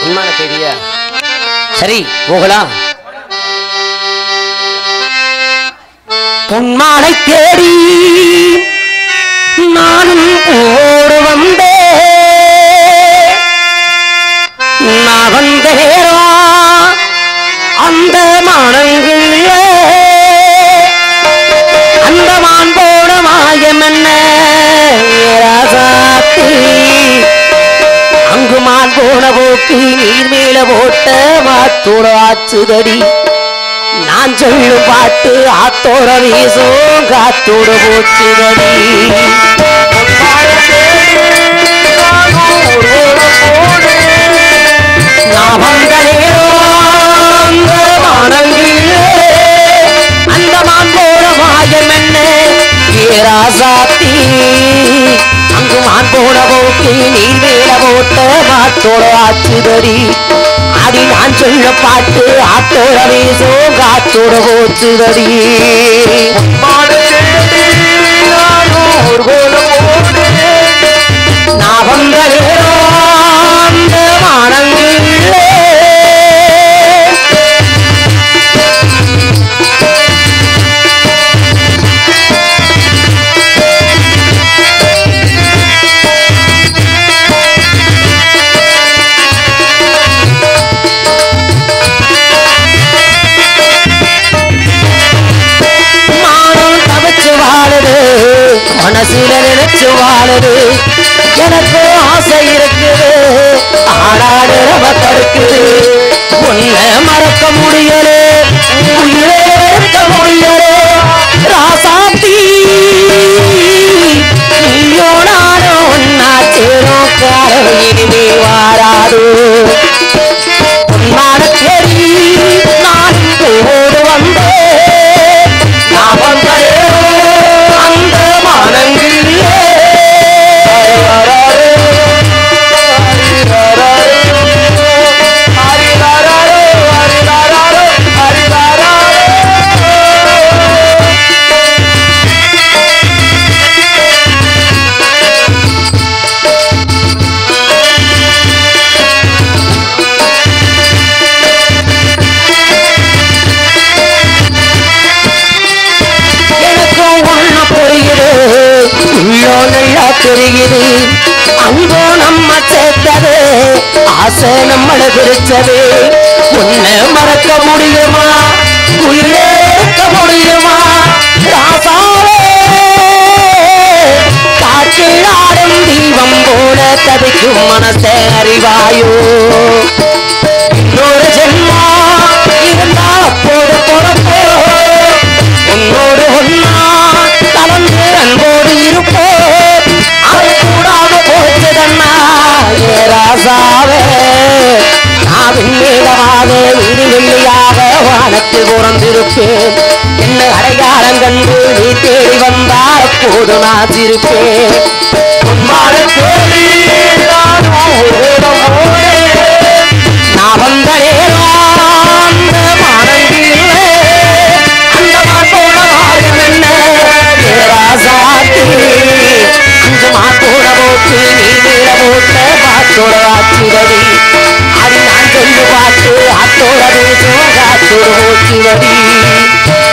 உண்மையான தேதியா சரி போகலாம் பொன்மாலை தேடி நானும் ஓடு வந்தேன் நான் வந்த நேரம் அந்த மானங்களே அந்த மான் போன மாயம் என்ன ராசாத்தி அங்கு மான் போன போக்கு நீர் மேல போட்ட மாத்தோட ஆச்சுதடி நான் சொல்லும் பாட்டு ஆத்தோட வீசும் காத்தோட போச்சுதடி நான் வந்த நேரம் அந்த வானங்கிலே அந்த மான்போட மாயம் என்ன ஏராசாத்தி அங்கு மான் போன போக்கு நீ வேல போட்ட மாத்தோட ஆச்சுதடி அடி நான் சொல்ல பாட்டு ஆத்தோட வீசோ காத்தோட போச்சுதடி நான் வந்த நேரம் அந்த வானங்கிலே மானம் தவிச்சு வாழுது மனசுல நினைச்சு வாழுது எனக்கு ஆசை இருக்குது ஆடாடு ரவ தடுக்குது உன்னை மறக்க முடியலே உயிரே இருக்க முடியலே ராசாத்தி நீயோ நானோ ஒன்னா சேரும் காலம் இனிமே வாராது உன்மான தேடி நான் ஓடு வந்தேன் நான் வந்தேன் அந்த மானங்கிலே எனக்கும் ஒண்ணு புரியுது உள்ளோ நல்லா தெரியுது அங்கோ நம்ம சேர்த்தது ஆசை நம்மள பிரிச்சது உன்னை மறக்க முடியுமா உயிரேற்க முடியுமா ராசாவே காற்றில் ஆடும் தீபம் போல தவிக்கும் மனசை அறிவாயோ இன்னொரு ஜென்மா இருந்தா அப்போது பொறப்போ உன்னோடு ஒன்னா கலந்து அன்போடு இருப்போ அது கூடாம போச்சதண்ணா ஏ ராசாவே நான் விண்மீகமாக வீடு வெள்ளியாக வானத்தில் பிறந்திருப்பேன் என்ன அடையாளம் கண்டு நீ தேடி வந்தால் அப்போது நான் சிரிப்பேன் உன்மாட தேடி நான் ஓடம் ஓடேன். நான் வந்த நேரம் அந்த மானங்கிலே அந்த மாட்டோட வாயம் என்ன ஏராசாத்தி அஞ்சு மாட்டோட போட்டு நீ மேல போட்ட மாட்டோட ஆச்சிரடி அது நான் சொல்லு பாட்டு ஆத்தோட பேசும் காத்தோட போச்சுவடி